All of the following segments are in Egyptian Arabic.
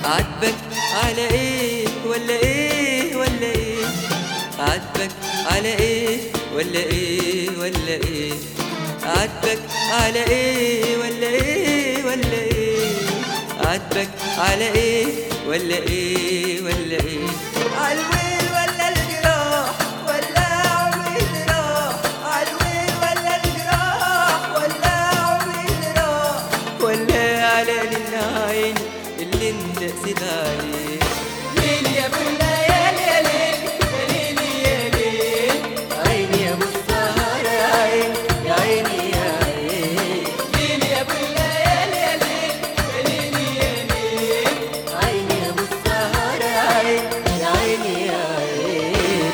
عاتبك على ايه ولا ايه ولا ايه عاتبك على ايه ولا ايه ولا ايه عاتبك على ايه ولا ايه ولا ايه عاتبك على ايه ولا ايه ولا ايه عالويل ولا الجراح ولا عويل راح عالويل ولا الجراح ولا عويل راح ولا على العين اللي انت قسيت عليه ليل يا ابو الليالي يا ليل يا ليل يا ليل عيني يا ابو السهر يا عين يا عيني يا عين ليل يا ابو الليالي يا ليل يا ليل يا ليل عيني يا ابو السهر يا عين يا عيني يا عين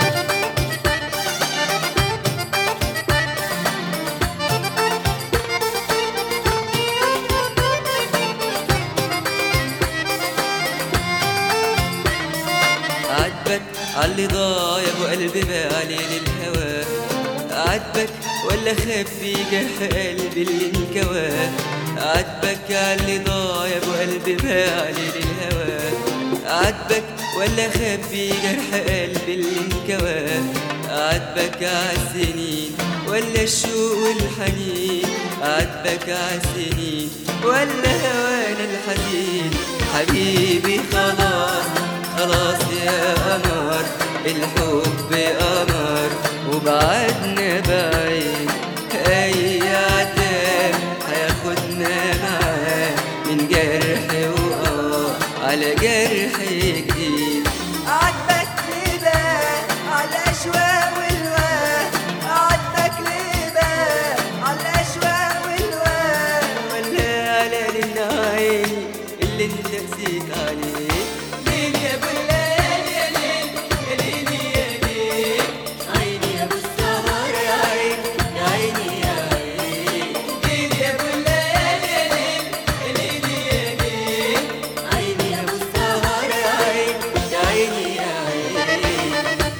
عاتبك عاللي ضايع وقلبي بالي للهوى عاتبك ولا خبي جرح قلبي اللي انكوى عاتبك عاللي ضايع وقلبي بالي للهوى عاتبك ولا خبي جرح قلبي اللي انكوى عاتبك عالسنين ولا الشوق والحنين عاتبك عالسنين ولا هوانا الحزين حبيبي خلاص خلاص يا قمر الحب قمر وبعدنا بعيد اي عتاب هياخدنا معاه من جرح وقاه على جرح جديد عاتبك لباه على الاشواق والواه عاتبك لباه على الاشواق والواه ولا على العين اللي انت نسيت عليه ليل يا ابو الليالي يا ليل يا ليل يا ليل عيني يا ابو السهر يا عين يا عيني يا عين ليل يا ابو الليالي يا ليل يا ليل يا ليل عيني يا ابو السهر يا عين يا عيني يا عين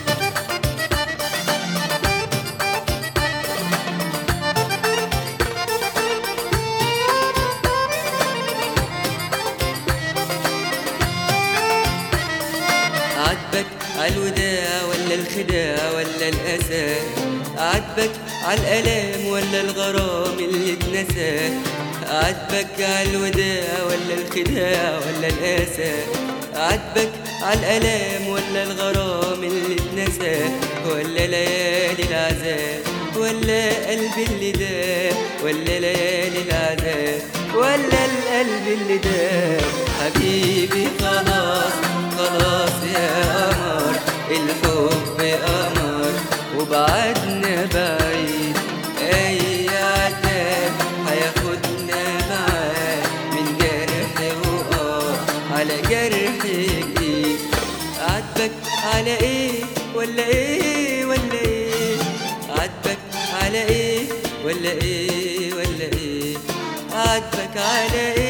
عاتبك عالوداع ولا الخداع ولا الأسى عاتبك عالألام ولا الغرام اللي اتنسى عاتبك عالوداع ولا الخداع ولا الأسى عاتبك عالألام ولا الغرام اللي اتنسى ولا ليالي العذاب ولا قلب اللي داب ولا ليالي العذاب ولا القلب اللي داب حبيبي خلاص خلاص يا قمر الحب قمر وبعدنا بعيد اي عتاب هياخدنا معاه من جرح وقاه على جرح جديد عاتبك على ايه ولا ايه ولا ايه عاتبك على ايه ولا ايه ولا ايه عاتبك على ايه